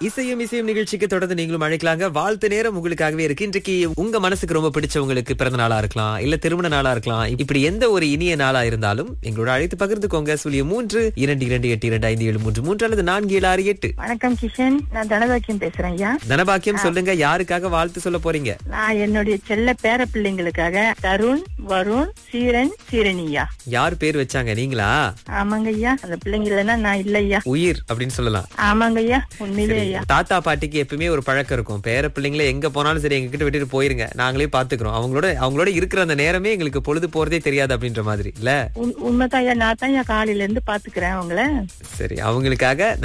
இசையும் இசையும் நிகழ்ச்சிக்கு தொடர்ந்து நீங்களும் அழைக்கலாங்க வாழ்த்து நேரம் உங்களுக்காகவே இருக்கு இன்றைக்கு உங்க மனசுக்கு ரொம்ப பிடிச்சவங்களுக்கு பிறந்த நாளா இருக்கலாம் இல்ல திருமண நாளா இருக்கலாம் இப்படி எந்த ஒரு இனிய நாளா இருந்தாலும் எங்களோட அழைத்து பகிர்ந்துக்கோங்க சுழிய மூன்று இரண்டு இரண்டு எட்டு இரண்டு ஐந்து ஏழு மூன்று மூன்று அல்லது நான்கு ஏழு ஆறு எட்டு வணக்கம் கிஷன் நான் தனபாக்கியம் பேசுறேன் ஐயா தனபாக்கியம் சொல்லுங்க யாருக்காக வாழ்த்து சொல்ல போறீங்க நான் என்னுடைய செல்ல பேர பிள்ளைங்களுக்காக தருண் வருண் சீரன் சீரணியா யார் பேர் வச்சாங்க நீங்களா ஆமாங்க ஐயா அந்த பிள்ளைங்க இல்லைன்னா நான் இல்ல ஐயா உயிர் அப்படின்னு சொல்லலாம் ஆமாங்க ஐயா உண்மையிலே ஐயா தாத்தா பாட்டிக்கு எப்பவுமே ஒரு பழக்கம் இருக்கும் பேர பிள்ளைங்களை எங்க போனாலும் சரி எங்க கிட்ட விட்டுட்டு போயிருங்க நாங்களே பாத்துக்கிறோம் அவங்களோட அவங்களோட இருக்கிற அந்த நேரமே எங்களுக்கு பொழுது போறதே தெரியாது அப்படின்ற மாதிரி இல்ல உண்- உண்மைதான் ஐயா நான் தான் ஐயா காலையில இருந்து பாத்துக்கிறேன் அவங்கள சரி அவங்களுக்காக